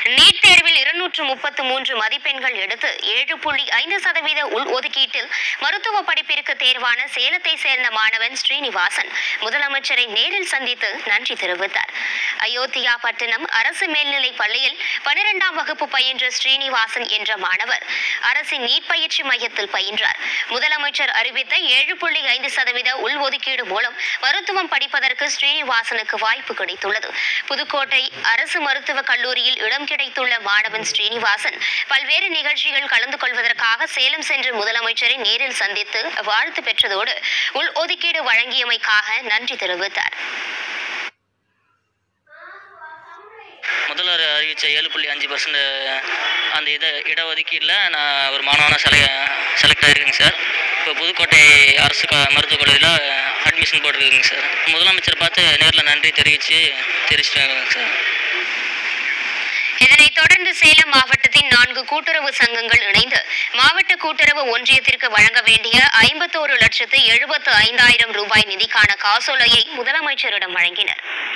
NEET தேர்வில் இருநூற்று முப்பத்து மூன்று மதிப்பெண்கள் எடுத்து ஏழு புள்ளி ஐந்து சதவீத உள் ஒதுக்கீட்டில் மருத்துவ படிப்பிற்கு தேர்வான சேலத்தை சேர்ந்த மாணவன் ஸ்ரீனிவாசன் முதலமைச்சரை நேரில் சந்தித்து நன்றி தெரிவித்தார் அயோத்தியா பட்டினம் அரசு மேல்நிலைப் பள்ளியில் பனிரெண்டாம் வகுப்பு பயின்ற ஸ்ரீனிவாசன் என்ற மாணவர் அரசின் நீட் பயிற்சி மையத்தில் பயின்றார் முதலமைச்சர் அறிவித்த ஏழு புள்ளி ஐந்து சதவீத உள் ஒதுக்கீடு மூலம் மருத்துவம் படிப்பதற்கு ஸ்ரீனிவாசனுக்கு வாய்ப்பு கிடைத்துள்ளது புதுக்கோட்டை அரசு மருத்துவக் கல்லூரியில் இடம் கிடைத்துள்ள மாணவன் ஸ்ரீனிவாசன் பல்வேறு நிகழ்ச்சிகள் கலந்து கொள்வதற்காக சேலம் சென்று முதலமைச்சரை நேரில் சந்தித்து வாழ்த்து பெற்றதோடு உள் ஒதுக்கீடு வழங்கியமைக்காக நன்றி தெரிவித்தார் முதல்வர் அறிவித்த ஏழு புள்ளி அஞ்சு பர்சன்ட் அந்த இதை இடஒதுக்கீட்டில் நான் ஒரு மாணவனாக செல செலக்ட் ஆகிருக்கேங்க சார் இப்போ புதுக்கோட்டை அரசு க- மருத்துவக் கல்லூரியில் அட்மிஷன் போட்டிருக்குங்க சார் முதலமைச்சர் பார்த்து நேரில் நன்றி தெரிவித்து தெரிவிச்சிட்டாங்க சார் இதனைத் தொடர்ந்து சேலம் மாவட்டத்தின் நான்கு கூட்டுறவு சங்கங்கள் இணைந்து மாவட்ட கூட்டுறவு ஒன்றியத்திற்கு வழங்க வேண்டிய ஐம்பத்தோரு லட்சத்து எழுபத்து ஐந்தாயிரம் ரூபாய் நிதிக்கான காசோலையை முதலமைச்சரிடம் வழங்கினர்